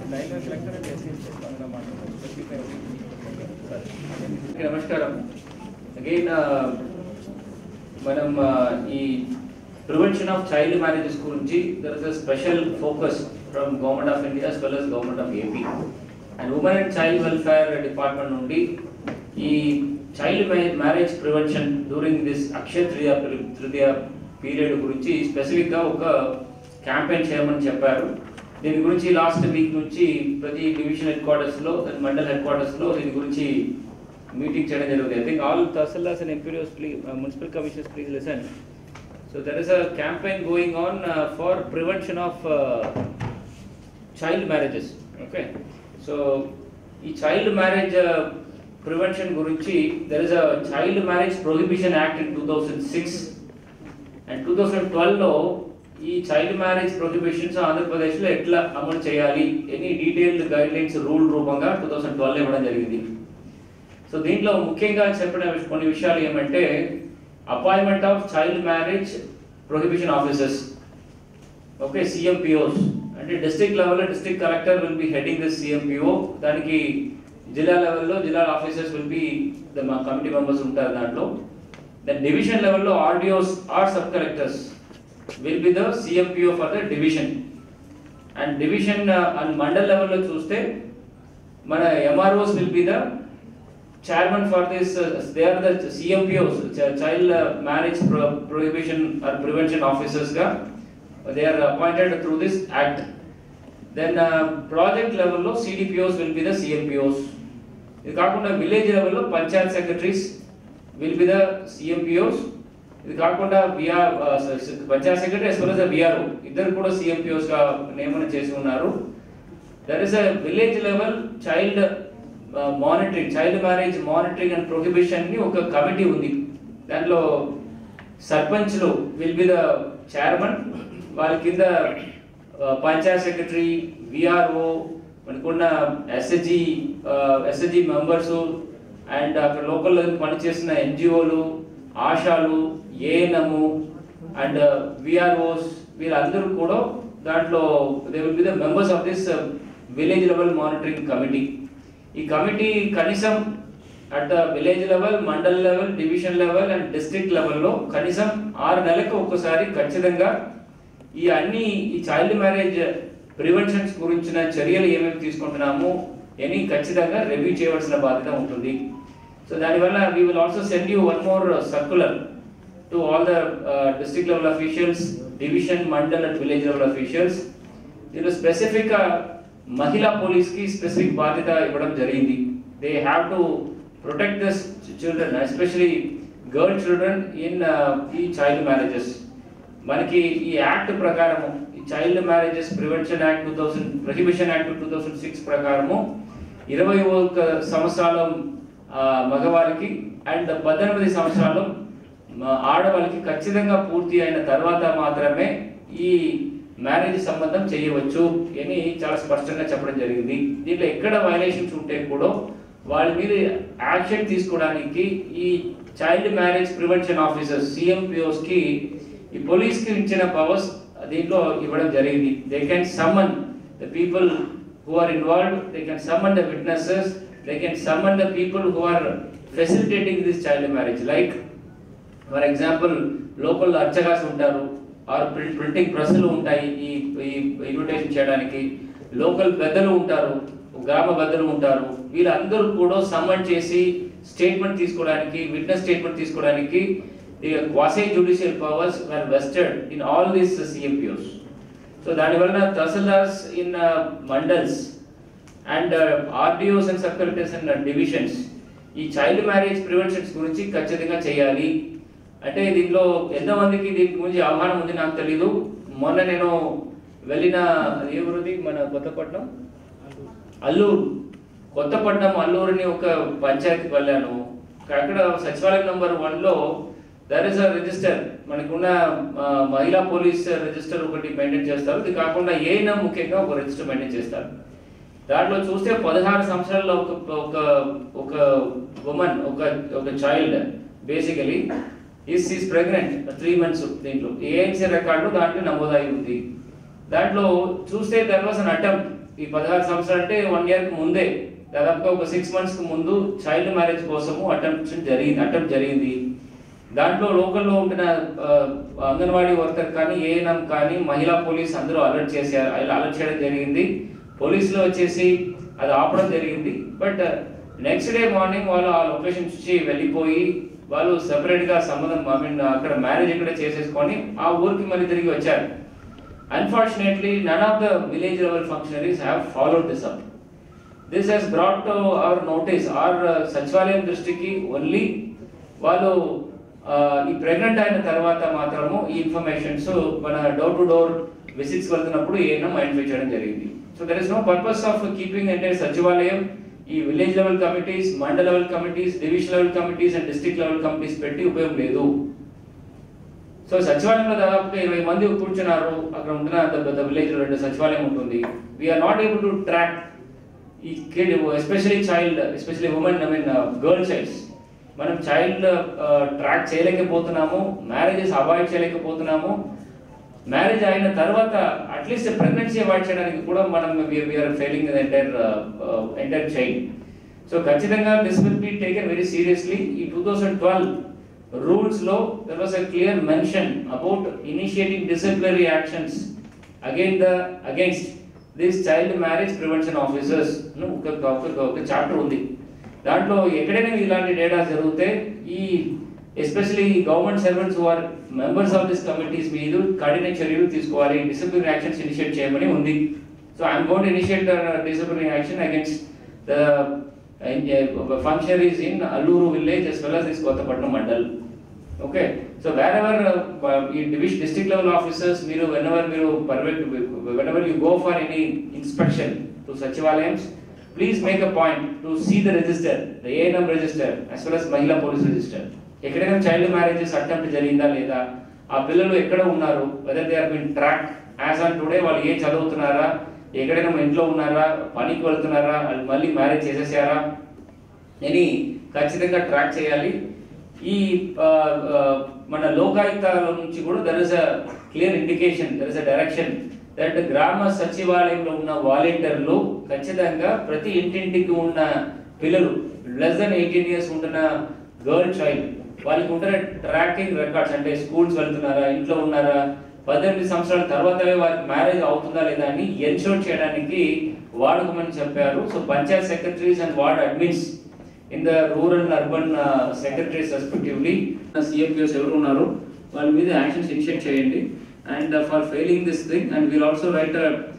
Okay, నమస్కారం again మనం uh, ఈ ప్రివెన్షన్ ఆఫ్ చైల్డ్ మ్యారేజెస్ గురించి there is a special focus from government of India as well as government of AP and women and child welfare department నుండి ఈ child marriage prevention during this Akshaya Tritiya Tritiya period గురించి స్పెసిఫిక్గా ఒక campaign చేయమని చెప్పారు దీని గురించి లాస్ట్ వీక్ నుంచి ప్రతి డివిజన్ హెడ్ క్వార్టర్స్లో మండల్ హెడ్ క్వార్టర్స్లో దీని గురించి మీటింగ్ చేయడం జరుగుతుంది I think all tahsildars and MPOs please municipal commissioners please listen so there is a campaign going on for prevention of child marriages okay so ఈ చైల్డ్ మ్యారేజ్ ప్రివెన్షన్ గురించి there is a child marriage prohibition act in two thousand six and two thousand ట్వెల్వ్లో ఈ child marriage prohibitions ఆంధ్రప్రదేశ్లో ఎట్లా అమలు చేయాలి any detailed guidelines rule రూపంగా two thousand twelve ఇవ్వడం జరిగింది సో దీంట్లో ముఖ్యంగా చెప్పిన విష- కొన్ని విషయాలు ఏమంటే appointment of child marriage prohibition officers okay CMPOs అంటే డిస్ట్రిక్ట్ లెవెల్లో district collector will be heading this CMPO దానికి జిల్లా లెవెల్లో జిల్లా ఆఫీసర్స్ విల్ బి ద మా కమిటీ మెంబర్స్ ఉంటారు దాంట్లో దెన్ డివిజన్ లెవెల్లో RDOs or sub collectors will be the CMPO for the division and division and mandal లెవెల్లో చూస్తే మన MROs will be the chairman for this, uh, they are the CMPOs, Ch- Child uh, Marriage Pro- Prohibition or Prevention Officers ga. They are appointed through this act. Then uh, project level లో CDPOs will be the CMPOs. ఇది కాకుండా village లెవెల్లో panchayat secretaries will be the CMPOs ఇది కాకుండా VR panchayat secretary as well as VRO ఇద్దరు కూడా CMPOs గా నియమనం చేసి ఉన్నారు there is a village level child monitoring child marriage monitoring and prohibition ని ఒక కమిటీ ఉంది దాంట్లో సర్పంచ్లు విల్ బి ద చైర్మన్ వాళ్ళ కింద పంచాయత్ సెక్రటరీ విఆర్ఓ మనకున్న ఎస్ఎస్జి ఎస్ఎస్జి మెంబర్స్ అండ్ అక్కడ లోకల్ పనిచేసిన ఎన్జిఓలు ఆశాలు ఏఎన్ఎము అండ్ విఆర్ఓస్ వీళ్ళందరూ కూడా దాంట్లో they will be the members of this village level monitoring committee ఈ కమిటీ కనీసం at the village level mandal level division level and district లెవెల్లో కనీసం ఆరు నెలలకు ఒక్కసారి ఖచ్చితంగా ఈ అన్ని ఈ చైల్డ్ మ్యారేజ్ ప్రివెన్షన్స్ గురించిన చర్యలు ఏమేమి తీసుకుంటున్నాము అని ఖచ్చితంగా రివ్యూ చేయవలసిన బాధ్యత ఉంటుంది సో దానివల్ల we will also send you one more circular to all the district level officials division mandal and village level officials దీనిలో స్పెసిఫిక్ మహిళా పోలీస్ కి స్పెసిఫిక్ బాధ్యత ఇవ్వడం జరిగింది they have to protect this children especially girl children in ఈ child marriages మనకి ఈ act ప్రకారము ఈ child marriages prevention act two thousand prohibition act two thousand six ప్రకారము ఇరవై ఒక సంవత్సరాల ఆ, మగవారికి అండ్ పద్దెనిమిది సంవత్సరాలు మ- ఆడవాళ్ళకి ఖచ్చితంగా పూర్తి అయిన తర్వాత మాత్రమే ఈ మ్యారేజ్ సంబంధం చేయవచ్చు అని చాలా స్పష్టంగా చెప్పడం జరిగింది దీంట్లో ఎక్కడ వైలేషన్స్ ఉంటే కూడా వాళ్ళ మీద యాక్షన్ తీసుకోవడానికి ఈ child marriage prevention officers CMPOs కి ఈ పోలీస్ కి ఇచ్చిన పవర్స్ దీంట్లో ఇవ్వడం జరిగింది they can summon the people who are involved they can summon the witnesses they can summon the people who are facilitating this child marriage like for example local అర్చగాస్ ఉంటారు or printing ప్రెస్లు ఉంటాయి ఈ ఈ invitation చేయడానికి local పెద్దలు ఉంటారు గ్రామ పెద్దలు ఉంటారు వీళ్ళందరూ కూడా సమ్మన్ చేసి స్టేట్మెంట్ తీసుకోవడానికి విట్నెస్ స్టేట్మెంట్ తీసుకోవడానికి quasi judicial powers were vested in all these CMPOs so దానివల్ల tahsildars in mandals and RDOs and sub collectors and divisions ఈ చైల్డ్ మ్యారేజ్ ప్రివెన్షన్స్ గురించి ఖచ్చితంగా చేయాలి అంటే దీంట్లో ఎంతమందికి దీని గురించి అవగాహన ఉంది నాకు తెలీదు మొన్న నేను వెళ్ళిన ఏ ఊరిది మన కొత్తపట్నం అల్లూరు కొత్తపట్నం అల్లూరుని ఒక పంచాయతీకి వెళ్ళాను అక్కడ సచివాలయం నంబర్ వన్ లో దర్ ఇస్ అ రిజిస్టర్ మనకున్న ఆ, మహిళా పోలీస్ రిజిస్టర్ ఒకటి మెయింటైన్ చేస్తారు ఇది కాకుండా ఏఎన్ఎం ముఖ్యంగా ఒక రిజిస్టర్ మెయింటైన్ చేస్తారు దాంట్లో చూస్తే పదహారు సంవత్సరాల్లో ఒక ఒక ఒక ఉమెన్ ఒక ఒక child basically is is pregnant three months దీంట్లో ఏఎన్సీ రికార్డు దాంట్లో నమోదై ఉంది దాంట్లో చూస్తే దర్ వాస్ అన్ అటెంప్ట్ ఈ పదహారు సంవత్సరాలు అంటే వన్ ఇయర్ కి ముందే దాదాపుగా ఒక సిక్స్ మంత్స్ కి ముందు చైల్డ్ మ్యారేజ్ కోసము అటెంప్ట్ జరిగింది అటెంప్ట్ జరిగింది దాంట్లో లోకల్లో ఉంటున్న ఆ, అంగన్వాడీ వర్కర్ కానీ ఏఎన్ఎం కానీ మహిళా పోలీస్ అందరూ అలర్ట్ చేశారు అలర్ట్ చేయడం జరిగింది పోలీసులు వచ్చేసి అది ఆపడం జరిగింది బట్ నెక్స్ట్ డే మార్నింగ్ వాళ్ళు ఆ లొకేషన్ నుంచి వెళ్ళిపోయి వాళ్ళు సెపరేట్ గా సంబంధం ఐ మీన్ అక్కడ మ్యారేజ్ ఇక్కడ చేసేసుకొని ఆ ఊరికి మళ్ళీ తిరిగి వచ్చారు unfortunately none of the village level functionaries have followed this up this has brought to our notice or సచివాలయం దృష్టికి ఓన్లీ వాళ్ళు ఆ, ఈ ప్రెగ్నెంట్ అయిన తర్వాత మాత్రము ఈ ఇన్ఫర్మేషన్స్ మన డోర్ టు డోర్ విజిట్స్ వెళ్తున్నప్పుడు ఏమైనా ఐడెంటిఫై చేయడం జరిగింది so there is no purpose of keeping అంటే సచివాలయం ఈ village level committees mandal level committees division level committees and district level committees పెట్టి ఉపయోగం లేదు సో సచివాలయంలో దాదాపుగా ఇరవై మంది కూర్చున్నారు అక్కడ ఉంటున్న పెద్ద పెద్ద విలేజ్ రెండు సచివాలయం ఉంటుంది we're not able to track ఈ kid especially child especially women I mean girl childs మనం చైల్డ్ ట్రాక్ చేయలేకపోతున్నాము మ్యారేజెస్ అవాయిడ్ చేయలేకపోతున్నాము మ్యారేజ్ అయిన తర్వాత అట్లీస్ట్ ప్రెగ్నెన్సీ అవాయిడ్ చేయడానికి కూడా మనం we're failing entire entire child so ఖచ్చితంగా this will be taken very seriously ఈ టూ థౌసండ్ ట్వెల్వ్ రూల్స్ లో there was a clear mention about initiating disciplinary actions again the against this child marriage prevention officers ఒక ఒక ఒక chapter ఉంది దాంట్లో ఎక్కడైనా ఇలాంటి డేటా జరిగితే ఈ especially government servants or members of this committees మీద కఠిన చర్యలు తీసుకోవాలి డిసిప్లినరీ యాక్షన్స్ ఇనిషియేట్ చేయమని ఉంది so I'm gonna initiate disciplinary action against the functionaries in Alluru village as well as this Kottapatnam mandal. Okay, so wherever uh, ఈ division district level officers మీరు whenever మీరు permit whenever you go for any inspection to Sachivalayams, please make a point to see the register, the ANM register as well as Mahila police register. ఎక్కడైనా child marriages attempt జరిగిందా లేదా ఆ పిల్లలు ఎక్కడ ఉన్నారు whether they are been track as on today వాళ్ళు ఏం చదువుతున్నారా ఎక్కడైనా ఇంట్లో ఉన్నారా పనికి వెళ్తున్నారా వాళ్ళు మళ్ళీ మ్యారేజ్ చేసేసారా అని ఖచ్చితంగా ట్రాక్ చేయాలి ఈ ఆ, ఆ, మన లోకాయుక్తాల నుంచి కూడా there is a clear indication there is a direction that గ్రామ సచివాలయంలో ఉన్న వాలంటీర్లు ఖచ్చితంగా ప్రతి ఇంటింటికి ఉన్న పిల్లలు లెస్ దెన్ ఎయిటీన్ ఇయర్స్ ఉంటున్న గర్ల్ చైల్డ్ వాళ్ళకి ఉంటున్న ట్రాకింగ్ రికార్డ్స్ అంటే స్కూల్స్ వెళ్తున్నారా ఇంట్లో ఉన్నారా పద్దెనిమిది సంవత్సరాల తర్వాతనే వారికి మ్యారేజ్ అవుతుందా లేదా అని ఎన్షూర్ చేయడానికి వాడుకోమని చెప్పారు so panchayat secretaries and ward admins in the rural and urban secretaries respectively CMPs ఎవరు ఉన్నారు వాళ్ళ మీద యాక్షన్స్ ఇనిషియేట్ చేయండి and for failing this thing and we'll also write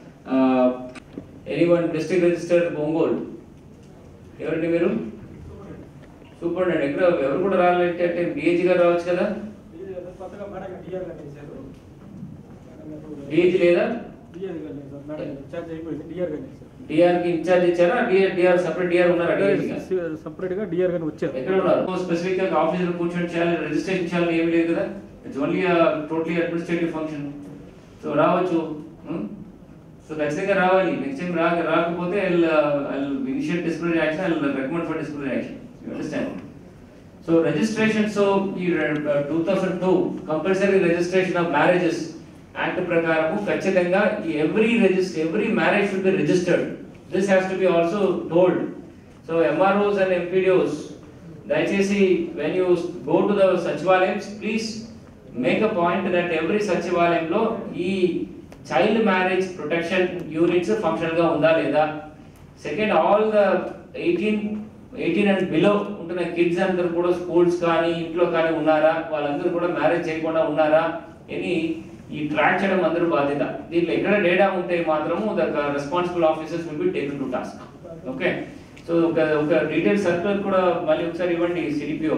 any one district register Ongole ఎవరండి మీరు సూపరింటెండెంట్ ఎక్కడ ఎవరు కూడా రాలంటే అంటే డిఏజీ గారు రావచ్చు కదా కొత్తగా మేడం డిఆర్ గారు చేశారు డిఏజీ లేదా డిఆర్ గారు లేదు సార్ మేడం ఛార్జ్ అయిపోయింది డిఆర్ గారు చేశారు డిఆర్ కి ఇన్ఛార్జ్ ఇచ్చారా డిఆర్ డిఆర్ సపరేట్ డిఆర్ ఉన్నారా డిఏజీ గారు సపరేట్ గా డిఆర్ గారు వచ్చారు ఎక్కడ ఉన్నారు స్పెసిఫిక్ గా ఆఫీసులో కూర్చొని చేయాలి రిజిస్ట్రేషన్ చేయాలని ఏమీ లేదు కదా it's only totally administrative function so రావచ్చు సో ఖచ్చితంగా రావాలి నెక్స్ట్ టైం రా రాకపోతే initial disciplinary action I recommend for disciplinary action you understand so registration so ఈ two thousand two compulsory registration of marriages act ప్రకారము ఖచ్చితంగా ఈ every register every marriage should be registered this has to be also told so MROs and MPDOs దయచేసి when you go to the సచివాలయమ్స్ please make a point that every సచివాలయంలో ఈ child marriage protection units function గా ఉందా లేదా second all the eighteen eighteen and below ఉంటున్న kids అందరూ కూడా స్కూల్స్ కానీ ఇంట్లో కానీ ఉన్నారా వాళ్ళందరూ కూడా మ్యారేజ్ చేయకుండా ఉన్నారా అని ఈ ట్రాక్ చేయడం అందరూ బాధ్యత దీంట్లో ఎక్కడ డేటా ఉంటే మాత్రము the responsible officers will be taken to task okay so ఒక ఒక డీటెయిల్ సర్క్యులర్ కూడా మళ్ళీ ఒకసారి ఇవ్వండి సిడిపిఓ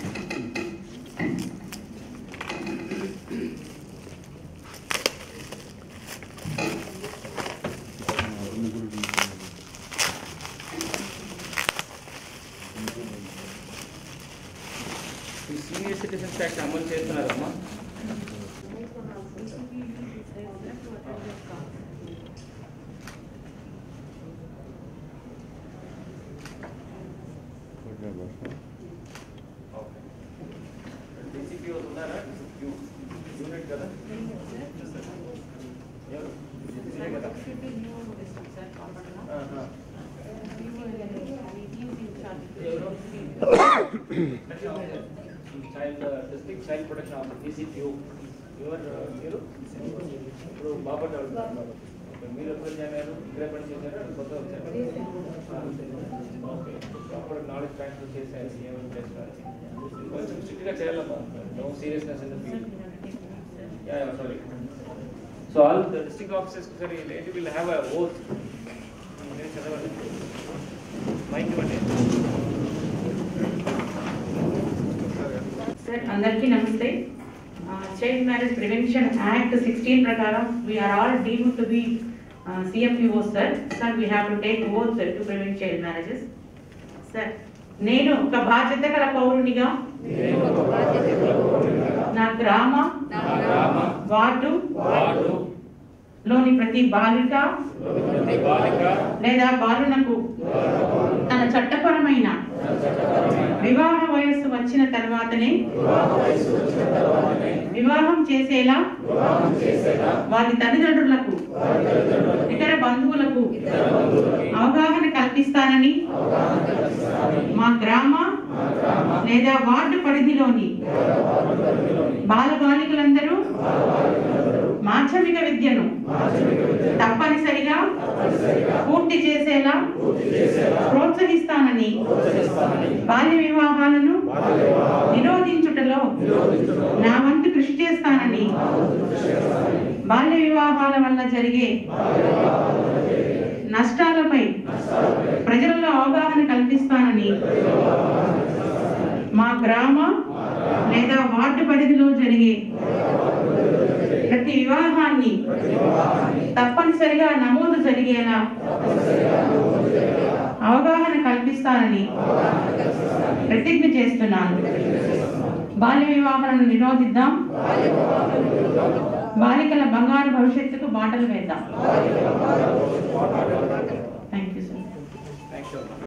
సీనియర్ సిటిజన్స్ యాక్ట్ అమలు చేస్తున్నారమ్మా డీసీపీ ఉన్నారా యూనిట్ కదా ఎవరు child district child protection officer DCPO your మీరు ఇప్పుడు బాపట్ అడుగుతున్నారు ఓకే, మీరు ఎప్పుడు జాయిన్ అయ్యారు ఇక్కడే పని చేశారు అది కొత్త వచ్చారు ఓకే ప్రాపర్ నాలెడ్జ్ ట్రాన్స్ఫర్ చేశారు ఏమేమి చేస్తారు కొంచెం స్ట్రిక్ట్గా చేయాలమ్మా no seriousness in the field yeah yeah sorry so all the district officers సరే లేటి విల్ హ్యావ్ అ ఓత్ నేను చదవాలి మైక్ ఇవ్వండి సార్ అందరికీ నమస్తే child marriage prevention act sixteen ప్రకారం we're all deem to be CMPO sir sir we have to take oath to prevent child marriages sir నేను ఒక బాధ్యత గల పౌరునిగా నా గ్రామ నా గ్రామ వార్డు వార్డు లోని ప్రతి బాలిక ప్రతి బాలిక లేదా బాలునకు తన చట్టపరమైన వివాహ వయస్సు వచ్చిన తర్వాతనే వివాహం చేసేలా వారి తల్లిదండ్రులకు ఇతర బంధువులకు అవగాహన కల్పిస్తానని మా గ్రామ లేదా వార్డు పరిధిలోని బాలబాలికలందరూ మాధ్యమిక విద్యను తప్పనిసరిగా పూర్తి చేసేలా ప్రోత్సహిస్తానని బాల్య వివాహాలను నిరోధించుటలో నా వంతు కృషి చేస్తానని బాల్య వివాహాల వల్ల జరిగే నష్టాలపై ప్రజలలో అవగాహన కల్పిస్తానని మా గ్రామ లేదా వార్డు పరిధిలో జరిగే ప్రతి వివాహాన్ని తప్పనిసరిగా నమోదు జరిగేలా అవగాహన కల్పిస్తానని ప్రతిజ్ఞ చేస్తున్నాను బాల్య వివాహాలను నిరోధిద్దాం బాలికల బంగారు భవిష్యత్తుకు బాటలు వేద్దాం thank you sir thank you